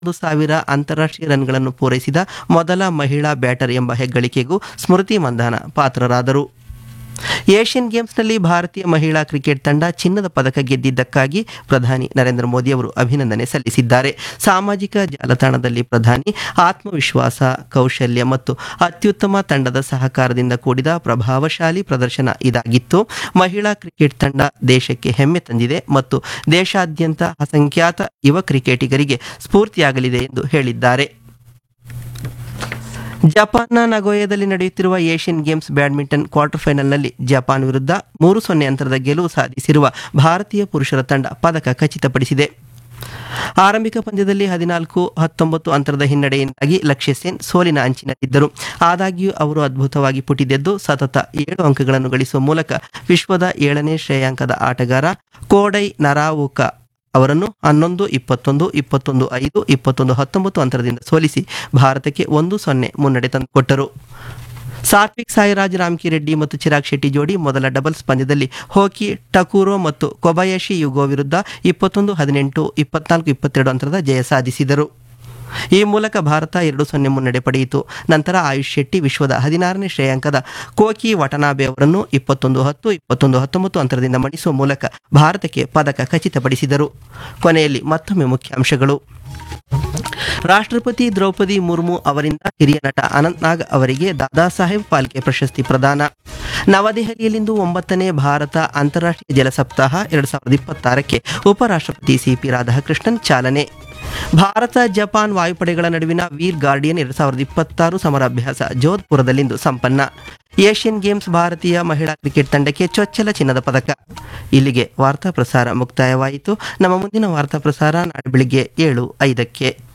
ಒಂದು ಸಾವಿರ ಅಂತಾರಾಷ್ಟ್ರೀಯ ರನ್ಗಳನ್ನು ಪೂರೈಸಿದ ಮೊದಲ ಮಹಿಳಾ ಬ್ಯಾಟರ್ ಎಂಬ ಹೆಗ್ಗಳಿಕೆಗೂ ಸ್ಮೃತಿ ಮಂದಾನ ಪಾತ್ರರಾದರು ಏಷ್ಯನ್ ಗೇಮ್ಸ್ನಲ್ಲಿ ಭಾರತೀಯ ಮಹಿಳಾ ಕ್ರಿಕೆಟ್ ತಂಡ ಚಿನ್ನದ ಪದಕ ಗೆದ್ದಿದ್ದಕ್ಕಾಗಿ ಪ್ರಧಾನಿ ನರೇಂದ್ರ ಮೋದಿ ಅವರು ಅಭಿನಂದನೆ ಸಲ್ಲಿಸಿದ್ದಾರೆ ಸಾಮಾಜಿಕ ಜಾಲತಾಣದಲ್ಲಿ ಪ್ರಧಾನಿ ಆತ್ಮವಿಶ್ವಾಸ ಕೌಶಲ್ಯ ಮತ್ತು ಅತ್ಯುತ್ತಮ ತಂಡದ ಸಹಕಾರದಿಂದ ಕೂಡಿದ ಪ್ರಭಾವಶಾಲಿ ಪ್ರದರ್ಶನ ಇದಾಗಿತ್ತು ಮಹಿಳಾ ಕ್ರಿಕೆಟ್ ತಂಡ ದೇಶಕ್ಕೆ ಹೆಮ್ಮೆ ತಂದಿದೆ ಮತ್ತು ದೇಶಾದ್ಯಂತ ಅಸಂಖ್ಯಾತ ಯುವ ಕ್ರಿಕೆಟಿಗರಿಗೆ ಸ್ಫೂರ್ತಿಯಾಗಲಿದೆ ಎಂದು ಹೇಳಿದ್ದಾರೆ ಜಪಾನ್ನ ನಗೋಯದಲ್ಲಿ ನಡೆಯುತ್ತಿರುವ ಏಷ್ಯನ್ ಗೇಮ್ಸ್ ಬ್ಯಾಡ್ಮಿಂಟನ್ ಕ್ವಾರ್ಟರ್ ಫೈನಲ್ನಲ್ಲಿ ಜಪಾನ್ ವಿರುದ್ಧ ಮೂರು ಸೊನ್ನೆ ಅಂತರದ ಗೆಲುವು ಸಾಧಿಸಿರುವ ಭಾರತೀಯ ಪುರುಷರ ತಂಡ ಪದಕ ಖಚಿತಪಡಿಸಿದೆ ಆರಂಭಿಕ ಪಂದ್ಯದಲ್ಲಿ ಹದಿನಾಲ್ಕು ಹತ್ತೊಂಬತ್ತು ಅಂತರದ ಹಿನ್ನಡೆಯಿಂದಾಗಿ ಲಕ್ಷ್ಯ ಸೇನ್ ಸೋಲಿನ ಅಂಚಿನಲ್ಲಿದ್ದರು ಆದಾಗ್ಯೂ ಅವರು ಅದ್ಭುತವಾಗಿ ಪುಟಿದೆದ್ದು ಸತತ ಏಳು ಅಂಕಗಳನ್ನು ಗಳಿಸುವ ಮೂಲಕ ವಿಶ್ವದ ಏಳನೇ ಶ್ರೇಯಾಂಕದ ಆಟಗಾರ ಕೋಡೈ ನರಾವುಕ ಅವರನ್ನು ಹನ್ನೊಂದು ಇಪ್ಪತ್ತೊಂದು ಇಪ್ಪತ್ತೊಂದು ಐದು ಇಪ್ಪತ್ತೊಂದು ಹತ್ತೊಂಬತ್ತು ಅಂತರದಿಂದ ಸೋಲಿಸಿ ಭಾರತಕ್ಕೆ ಒಂದು ಸೊನ್ನೆ ಮುನ್ನಡೆ ತಂದುಕೊಟ್ಟರು ಸಾತ್ವಿಕ್ ಸಾಯಿರಾಜ್ ರಾಮ್ಕಿರೆಡ್ಡಿ ಮತ್ತು ಚಿರಾಗ್ ಶೆಟ್ಟಿ ಜೋಡಿ ಮೊದಲ ಡಬಲ್ಸ್ ಪಂದ್ಯದಲ್ಲಿ ಹೋಕಿ ಟಕೂರೋ ಮತ್ತು ಕೊಬಯಾಶಿ ಯುಗೋ ವಿರುದ್ಧ ಇಪ್ಪತ್ತೊಂದು ಹದಿನೆಂಟು ಇಪ್ಪತ್ನಾಲ್ಕು ಇಪ್ಪತ್ತೆರಡು ಅಂತರದ ಜಯ ಸಾಧಿಸಿದರು ಈ ಮೂಲಕ ಭಾರತ ಎರಡು ಸೊನ್ನೆ ಮುನ್ನಡೆ ಪಡೆಯಿತು ನಂತರ ಆಯುಷ್ ಶೆಟ್ಟಿ ವಿಶ್ವದ ಹದಿನಾರನೇ ಶ್ರೇಯಾಂಕದ ಕೋಕಿ ವಟನಾಬೆ ಅವರನ್ನು ಇಪ್ಪತ್ತೊಂದು ಹತ್ತು ಇಪ್ಪತ್ತೊಂದು ಹತ್ತೊಂಬತ್ತು ಅಂತರದಿಂದ ಮಣಿಸುವ ಮೂಲಕ ಭಾರತಕ್ಕೆ ಪದಕ ಖಚಿತಪಡಿಸಿದರು ಕೊನೆಯಲ್ಲಿ ಮತ್ತೊಮ್ಮೆ ಮುಖ್ಯಾಂಶಗಳು ರಾಷ್ಟ್ರಪತಿ ದ್ರೌಪದಿ ಮುರ್ಮು ಅವರಿಂದ ಹಿರಿಯ ನಟ ಅನಂತ್ ನಾಗ್ ಅವರಿಗೆ ದಾದಾ ಸಾಹೇಬ್ ಫಾಲ್ಕೆ ಪ್ರಶಸ್ತಿ ಪ್ರದಾನ ನವದೆಹಲಿಯಲ್ಲಿಂದು ಒಂಬತ್ತನೇ ಭಾರತ ಅಂತಾರಾಷ್ಟ್ರೀಯ ಜಲ ಸಪ್ತಾಹ ಎರಡು ಸಾವಿರದ ಇಪ್ಪತ್ತಾರಕ್ಕೆ ಉಪರಾಷ್ಟ್ರಪತಿ ಸಿಪಿ ರಾಧಾಕೃಷ್ಣನ್ ಚಾಲನೆ ಭಾರತ ಜಪಾನ್ ವಾಯುಪಡೆಗಳ ನಡುವಿನ ವೀರ್ ಗಾರ್ಡಿಯನ್ ಎರಡು ಸಾವಿರದ ಇಪ್ಪತ್ತಾರು ಸಮರಾಭ್ಯಾಸ ಜೋಧ್ಪುರದಲ್ಲಿಂದು ಸಂಪನ್ನ ಏಷ್ಯನ್ ಗೇಮ್ಸ್ ಭಾರತೀಯ ಮಹಿಳಾ ಕ್ರಿಕೆಟ್ ತಂಡಕ್ಕೆ ಚೊಚ್ಚಲ ಚಿನ್ನದ ಪದಕ ಇಲ್ಲಿಗೆ ವಾರ್ತಾ ಪ್ರಸಾರ ಮುಕ್ತಾಯವಾಯಿತು ನಮ್ಮ ಮುಂದಿನ ವಾರ್ತಾ ಪ್ರಸಾರ ನಾಳೆ ಬೆಳಿಗ್ಗೆ ಏಳು ಐದಕ್ಕೆ